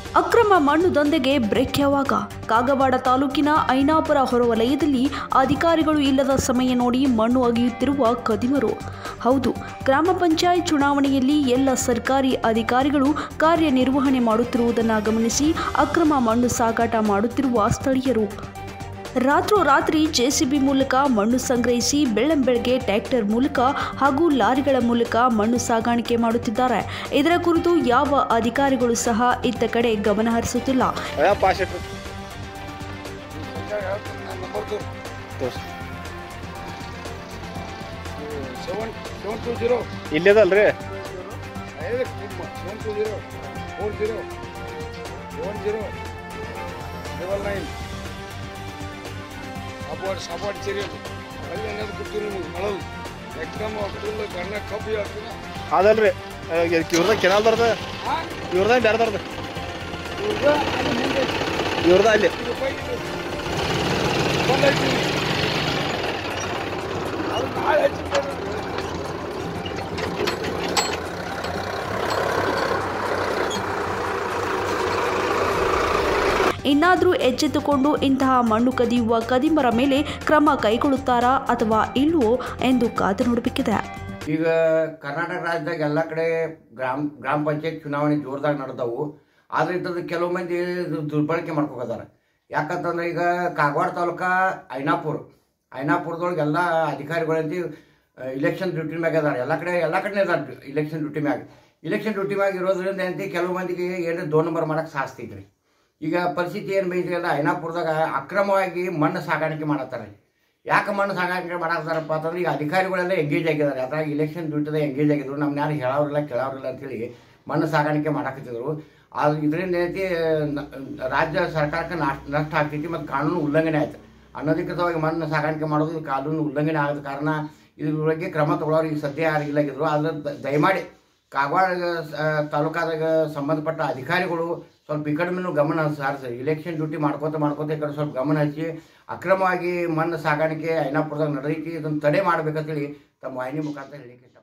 ಅಕ್ರಮ ಮಣ್ಣು ದಂಧೆಗೆ ಬ್ರೇಕ್ ಯಾವಾಗ ಕಾಗವಾಡ ತಾಲೂಕಿನ ಐನಾಪುರ ಹೊರವಲಯದಲ್ಲಿ ಅಧಿಕಾರಿಗಳು ಇಲ್ಲದ ಸಮಯ ನೋಡಿ ಮಣ್ಣು ಅಗೆಯುತ್ತಿರುವ ಕದಿಮರು ಹೌದು ಗ್ರಾಮ ಪಂಚಾಯತ್ ಚುನಾವಣೆಯಲ್ಲಿ ಎಲ್ಲ ಸರ್ಕಾರಿ ಅಧಿಕಾರಿಗಳು ಕಾರ್ಯನಿರ್ವಹಣೆ ಮಾಡುತ್ತಿರುವುದನ್ನು ಗಮನಿಸಿ ಅಕ್ರಮ ಮಣ್ಣು ಸಾಗಾಟ ಮಾಡುತ್ತಿರುವ ಸ್ಥಳೀಯರು ರಾತ್ರೋರಾತ್ರಿ ಜೆಸಿಬಿ ಮೂಲಕ ಮಣ್ಣು ಸಂಗ್ರಹಿಸಿ ಬೆಳ್ಳಂಬೆಳಗ್ಗೆ ಟ್ರ್ಯಾಕ್ಟರ್ ಮೂಲಕ ಹಾಗೂ ಲಾರಿಗಳ ಮೂಲಕ ಮಣ್ಣು ಸಾಗಾಣಿಕೆ ಮಾಡುತ್ತಿದ್ದಾರೆ ಇದರ ಕುರಿತು ಯಾವ ಅಧಿಕಾರಿಗಳು ಸಹ ಇತ್ತ ಕಡೆ ಗಮನ ಹರಿಸುತ್ತಿಲ್ಲ ಯಾವ ಪಾಸ್ ಇಟ್ಟು ಸೆವೆನ್ ಸೆವೆನ್ ಟು ಜೀರೋ ಇಲ್ಲದಲ್ರಿ seven two zero four zero seven zero double nine ಸಾಪಾಡು ಸಾಪಾಡು ಚೇರಿ ಅಲ್ಲಿ ಅನ್ನೋದು ಕೊಡ್ತೀವಿ ನಿಮಗೆ ಮಳಲು ಎಕ್ದಮ್ ಫುಲ್ ಗಣ್ಣ ಕಬ್ಬಿ ಆಗ್ತದೆ ಅದಲ್ರಿ ಇವ್ರದ ಕೆನಾಲ್ದರ್ದ ಇವ್ರದ ಯಾರ್ದಾರ್ದ ಇವ್ರದ ಅಲ್ಲಿ ರೂಪಾಯಿ ಬಂದೈತಿ ಅದು ನಾಳೆ ಹಚ್ಚಿದ್ದಾರೆ ಇನ್ನಾದರೂ ಎಚ್ಚೆತ್ತುಕೊಂಡು ಇಂತಹ ಮಣ್ಣು ಕದಿಯುವ ಕದಿಮರ ಮೇಲೆ ಕ್ರಮ ಕೈಗೊಳ್ಳುತ್ತಾರಾ ಅಥವಾ ಇಲ್ವೋ ಎಂದು ಕಾದು ನೋಡಬೇಕಿದೆ ಈಗ ಕರ್ನಾಟಕ ರಾಜ್ಯದಾಗ ಎಲ್ಲ ಕಡೆ ಗ್ರಾಮ ಗ್ರಾಮ ಪಂಚಾಯತ್ ಚುನಾವಣೆ ಜೋರ್ದಾಗ ನಡೆದವು ಆದ್ರೆ ಇದ್ರದ್ದು ಕೆಲವು ಮಂದಿ ಇದು ದುರ್ಬಳಕೆ ಮಾಡ್ಕೋದಾರ ಯಾಕಂತಂದ್ರೆ ಈಗ ಕಾಗವಾಡ ತಾಲೂಕ ಐನಾಪುರ್ ಐನಾಪುರದೊಳಗೆ ಎಲ್ಲ ಅಧಿಕಾರಿಗಳಂತ ಇಲೆಕ್ಷನ್ ಡ್ಯೂಟಿ ಮ್ಯಾಗ ಅದಾರ ಎಲ್ಲ ಕಡೆ ಎಲ್ಲ ಕಡೆ ಅದಾರ ಇಲೆಕ್ಷನ್ ಡ್ಯೂಟಿ ಮ್ಯಾಗ ಇಲೆಕ್ಷನ್ ಡ್ಯೂಟಿ ಮ್ಯಾಗ ಇರೋದ್ರಿಂದ ಏನಂತ ಕೆಲವು ಮಂದಿಗೆ ಏನು ದೋ ನಂಬರ್ ಮಾಡಕ್ಕೆ ಸಾಸ್ತೈತ್ರಿ ಈಗ ಪರಿಸ್ಥಿತಿ ಏನು ಬೈತಿಲ್ಲ ಐನಾಪುರದಾಗ ಅಕ್ರಮವಾಗಿ ಮಣ್ಣು ಸಾಗಾಣಿಕೆ ಮಾಡತ್ತಾರೆ ಯಾಕೆ ಮಣ್ಣು ಸಾಗಾಣಿಕೆ ಮಾಡತ್ತಾರಪ್ಪ ಅಂತಂದ್ರೆ ಈಗ ಅಧಿಕಾರಿಗಳೆಲ್ಲ ಎಂಗೇಜ್ ಆಗಿದ್ದಾರೆ ಅದ್ರಾಗ ಇಲೆಕ್ಷನ್ ಡ್ಯೂಟಿದಾಗ ಎಂಗೇಜ್ ಆಗಿದ್ರು ನಮ್ಮ ಯಾರು ಹೇಳೋರಿಲ್ಲ ಕೇಳೋರಿಲ್ಲ ಅಂತೇಳಿ ಮಣ್ಣು ಸಾಗಾಣಿಕೆ ಮಾಡಕತ್ತಿದ್ರು ಆದ್ರೆ ಇದರಿಂದ ಏನೈತಿ ನ- ರಾಜ್ಯ ಸರ್ಕಾರಕ್ಕೆ ನಾಶ್ ನಷ್ಟ ಆಗ್ತೈತಿ ಮತ್ತು ಕಾನೂನು ಉಲ್ಲಂಘನೆ ಆಯ್ತು ಅನಧಿಕೃತವಾಗಿ ಮಣ್ಣು ಸಾಗಾಣಿಕೆ ಮಾಡೋದು ಇದು ಕಾನೂನು ಉಲ್ಲಂಘನೆ ಆಗದ ಕಾರಣ ಇದ್ರ ಬಗ್ಗೆ ಕ್ರಮ ತಗೊಳ್ಳೋರು ಈಗ ಸದ್ಯ ಯಾರು ಇಲ್ಲಾಗಿದ್ರು ಆದ್ರೆ ದ- ದಯಮಾಡಿ ಕಾಗವಾಡ ಆ, ತಾಲೂಕಾದಾಗ ಸಂಬಂಧಪಟ್ಟ ಅಧಿಕಾರಿಗಳು ಸ್ವಲ್ಪ ಈ ಕಡೆನೂ ಗಮನ ಸಾರಿಸಿ ಇಲೆಕ್ಷನ್ ಡ್ಯೂಟಿ ಮಾಡ್ಕೋತ ಮಾಡ್ಕೋತ ಈ ಕಡೆ ಸ್ವಲ್ಪ ಗಮನ ಹಚ್ಚಿ ಅಕ್ರಮವಾಗಿ ಮಣ್ಣು ಸಾಗಾಣಿಕೆ ಐನಾಪುರದಾಗ ನಡೆದೈತಿ ಇದನ್ನು ತಡೆ ಮಾಡ್ಬೇಕಂತೇಳಿ ತಮ್ಮ ವಾಹಿನಿ ಮುಖಾಂತರ ಹೇಳಿಕೆ ಇಷ್ಟ